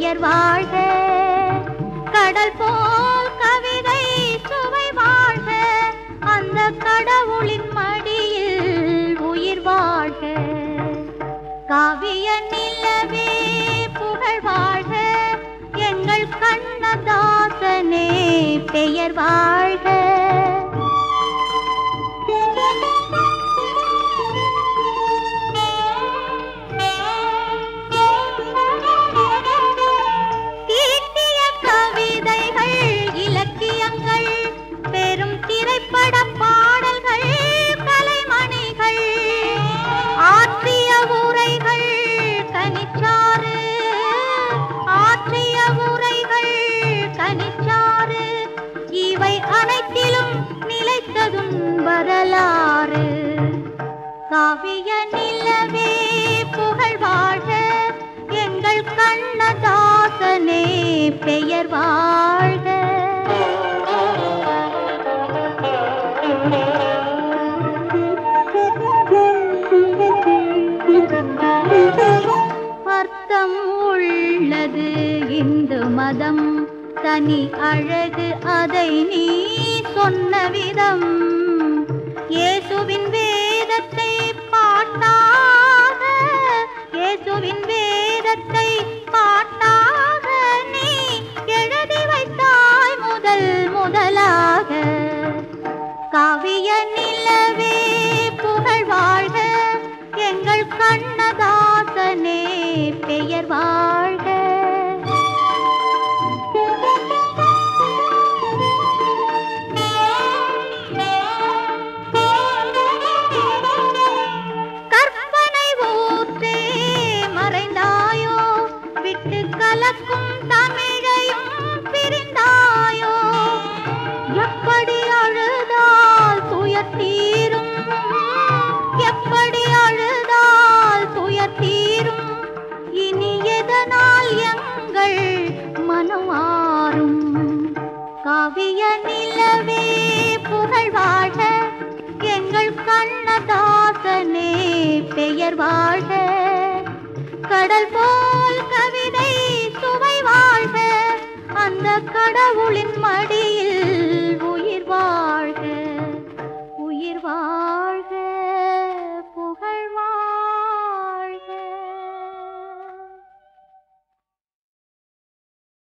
பெயர் வாழ்க கடல் போல் கவிதை சுவை வாழ்க அந்த கடவுளின் மடியில் உயிர் வாழ்க காவிய நிலவே புகழ் வாழ்க எங்கள் கண்ணதாசனே பெயர் வாழ்க தீட்டிய கவிதைகள் இலக்கியங்கள் பெரும் திரைப்பட பாடல்கள் கலைமணிகள் ஆற்றிய உரைகள் கனிச்சாறு ஆற்றிய உரைகள் கனிச்சாறு இவை அனைத்திலும் நிலைத்ததும் வரலாறு காவிய நிலவே புகழ் வாழ்க எங்கள் கண்ணதாசனே பெயர் வாழ்க அர்த்தம் உள்ளது இந்து மதம் தனி அழகு அதை நீ சொன்ன விதம் இயேசுவின் வேதத்தை பாட்டாக இயேசுவின் வேதத்தை பாட்டாக நீ எழுதி வைத்தாய் முதல் முதலாக காவிய நிலவே புகழ் வாழ்க எங்கள் கண்ணதாசனே பெயர் வாழ்க கற்பனை ஊற்றே மறைந்தாயோ விட்டு கலக்கும் தமிழையும் பிரிந்தாயோ எப்படி அழுதால் துயர் தீரும் எப்படி அழுதால் துயர் தீரும் இனி எதனால் எங்கள் மனம் ஆறும் காவிய நிலவே புகழ் வாழ்க எங்கள் கண்ணதாசனே பெயர் வாழ்க கடல் போல் கவிதை சுவை வாழ்க அந்த கடவுளின் மடி